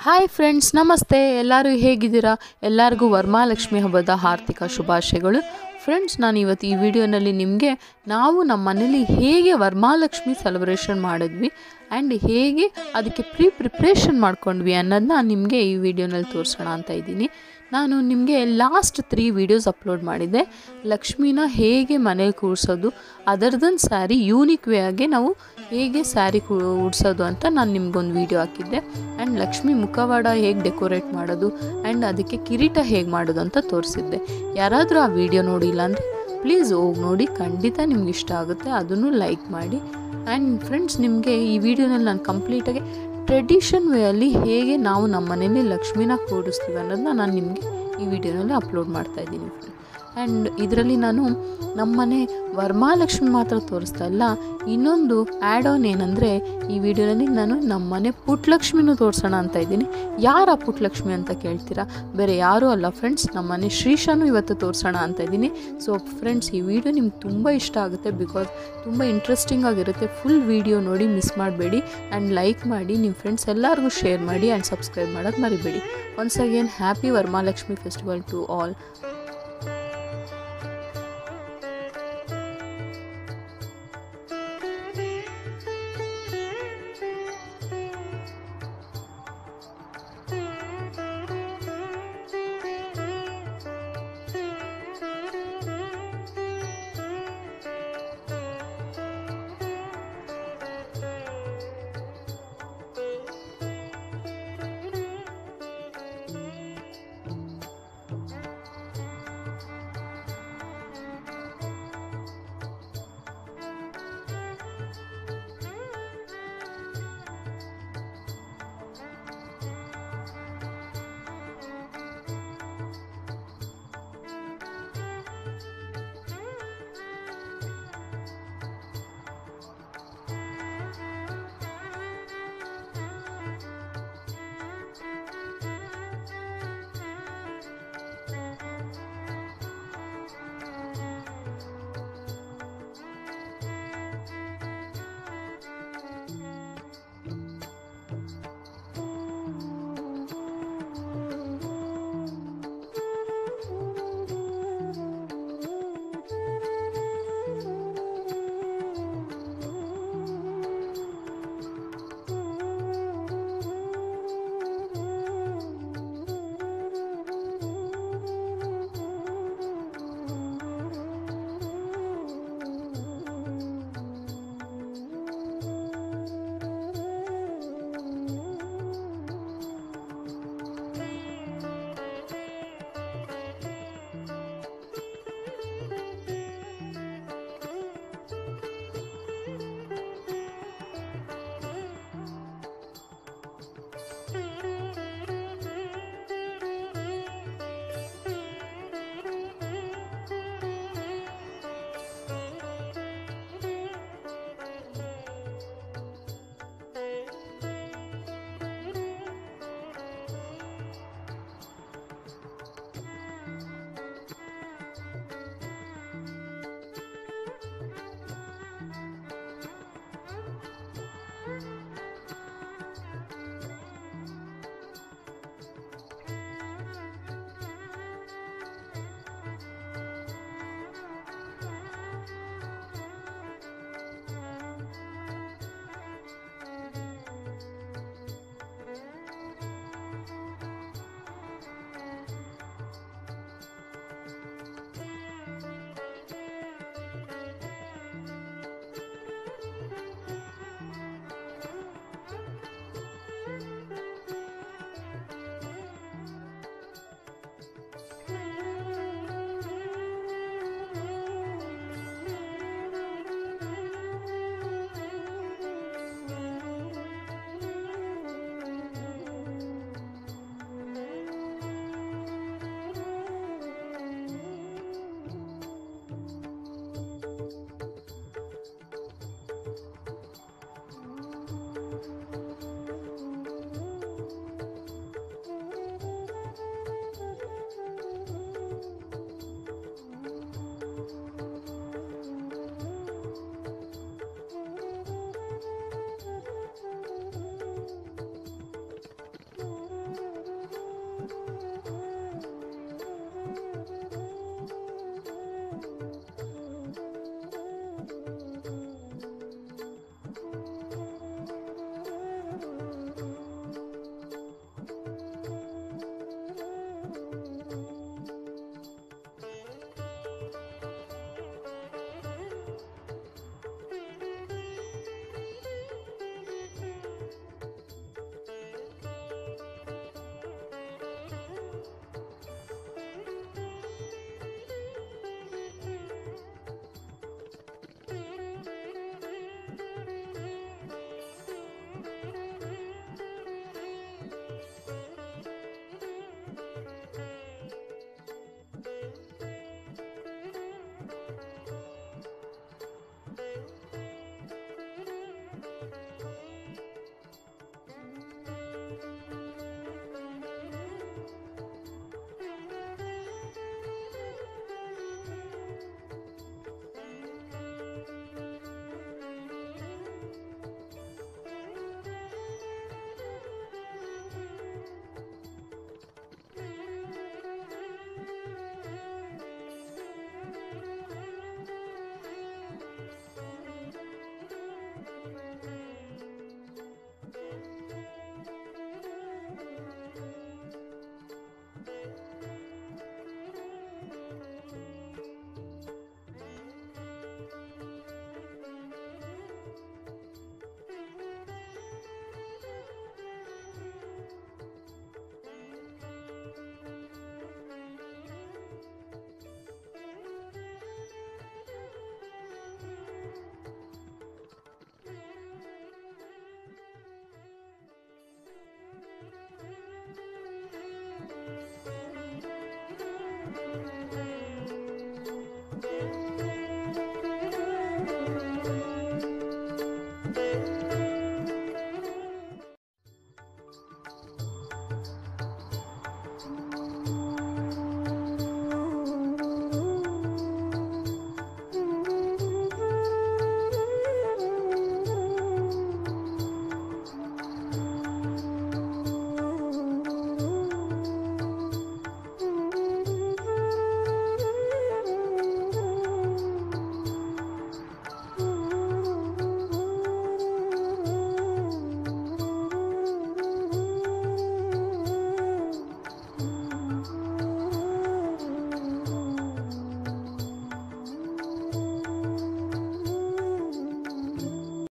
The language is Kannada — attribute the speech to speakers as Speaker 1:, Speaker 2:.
Speaker 1: ಹಾಯ್ ಫ್ರೆಂಡ್ಸ್ ನಮಸ್ತೆ ಎಲ್ಲರೂ ಹೇಗಿದ್ದೀರಾ ಎಲ್ಲರಿಗೂ ವರಮಹಾಲಕ್ಷ್ಮಿ ಹಬ್ಬದ ಆರ್ಥಿಕ ಶುಭಾಶಯಗಳು ಫ್ರೆಂಡ್ಸ್ ನಾನು ಇವತ್ತು ಈ ವಿಡಿಯೋನಲ್ಲಿ ನಿಮಗೆ ನಾವು ನಮ್ಮ ಮನೇಲಿ ಹೇಗೆ ವರಮಹಾಲಕ್ಷ್ಮಿ ಸೆಲೆಬ್ರೇಷನ್ ಮಾಡಿದ್ವಿ ಆ್ಯಂಡ್ ಹೇಗೆ ಅದಕ್ಕೆ ಪ್ರೀ ಪ್ರಿಪ್ರೇಷನ್ ಮಾಡ್ಕೊಂಡ್ವಿ ಅನ್ನೋದನ್ನ ನಿಮಗೆ ಈ ವಿಡಿಯೋನಲ್ಲಿ ತೋರಿಸೋಣ ಅಂತ ಇದ್ದೀನಿ ನಾನು ನಿಮಗೆ ಲಾಸ್ಟ್ ತ್ರೀ ವೀಡಿಯೋಸ್ ಅಪ್ಲೋಡ್ ಮಾಡಿದ್ದೆ ಲಕ್ಷ್ಮಿನ ಹೇಗೆ ಮನೇಲಿ ಕೂರಿಸೋದು ಅದರದೊಂದು ಸ್ಯಾರಿ ಯೂನಿಕ್ ವೇ ಆಗಿ ನಾವು ಹೇಗೆ ಸ್ಯಾರಿ ಕೂ ಉಡ್ಸೋದು ಅಂತ ನಾನು ನಿಮ್ಗೊಂದು ವೀಡಿಯೋ ಹಾಕಿದ್ದೆ ಆ್ಯಂಡ್ ಲಕ್ಷ್ಮಿ ಮುಖವಾಡ ಹೇಗೆ ಡೆಕೋರೇಟ್ ಮಾಡೋದು ಆ್ಯಂಡ್ ಅದಕ್ಕೆ ಕಿರೀಟ ಹೇಗೆ ಮಾಡೋದು ಅಂತ ತೋರಿಸಿದ್ದೆ ಯಾರಾದರೂ ಆ ವಿಡಿಯೋ ನೋಡಿಲ್ಲ ಅಂದರೆ ಪ್ಲೀಸ್ ಹೋಗಿ ನೋಡಿ ಖಂಡಿತ ನಿಮ್ಗೆ ಇಷ್ಟ ಆಗುತ್ತೆ ಅದನ್ನು ಲೈಕ್ ಮಾಡಿ ಆ್ಯಂಡ್ ಫ್ರೆಂಡ್ಸ್ ನಿಮಗೆ ಈ ವಿಡಿಯೋನಲ್ಲಿ ನಾನು ಕಂಪ್ಲೀಟಾಗಿ ಟ್ರೆಡಿಷನ್ ವೇಯಲ್ಲಿ ಹೇಗೆ ನಾವು ನಮ್ಮ ಮನೇಲಿ ಲಕ್ಷ್ಮಿನ ಕೂಡಿಸ್ತೀವಿ ಅನ್ನೋದನ್ನ ನಾನು ನಿಮಗೆ ಈ ವಿಡಿಯೋನಲ್ಲಿ ಅಪ್ಲೋಡ್ ಮಾಡ್ತಾ ಇದ್ದೀನಿ ಆ್ಯಂಡ್ ಇದರಲ್ಲಿ ನಾನು ನಮ್ಮನೆ ವರಮಹಾಲಕ್ಷ್ಮಿ ಮಾತ್ರ ತೋರಿಸ್ತಾ ಇಲ್ಲ ಇನ್ನೊಂದು ಆ್ಯಡ್ ಆನ್ ಏನಂದರೆ ಈ ವಿಡಿಯೋನಲ್ಲಿ ನಾನು ನಮ್ಮನೆ ಪುಟ್ಲಕ್ಷ್ಮಿನೂ ತೋರಿಸೋಣ ಅಂತ ಇದ್ದೀನಿ ಯಾರ ಪುಟ್ಲಕ್ಷ್ಮಿ ಅಂತ ಕೇಳ್ತೀರಾ ಬೇರೆ ಯಾರೂ ಅಲ್ಲ ಫ್ರೆಂಡ್ಸ್ ನಮ್ಮನೆ ಶ್ರೀಶಾನು ಇವತ್ತು ತೋರಿಸೋಣ ಅಂತ ಇದ್ದೀನಿ ಸೊ ಫ್ರೆಂಡ್ಸ್ ಈ ವಿಡಿಯೋ ನಿಮ್ಗೆ ತುಂಬ ಇಷ್ಟ ಆಗುತ್ತೆ ಬಿಕಾಸ್ ತುಂಬ ಇಂಟ್ರೆಸ್ಟಿಂಗ್ ಆಗಿರುತ್ತೆ ಫುಲ್ ವಿಡಿಯೋ ನೋಡಿ ಮಿಸ್ ಮಾಡಬೇಡಿ ಆ್ಯಂಡ್ ಲೈಕ್ ಮಾಡಿ ನಿಮ್ಮ ಫ್ರೆಂಡ್ಸ್ ಎಲ್ಲರಿಗೂ ಶೇರ್ ಮಾಡಿ ಆ್ಯಂಡ್ ಸಬ್ಸ್ಕ್ರೈಬ್ ಮಾಡೋದು ಮರಿಬೇಡಿ once again happy Varamahalakshmi festival to all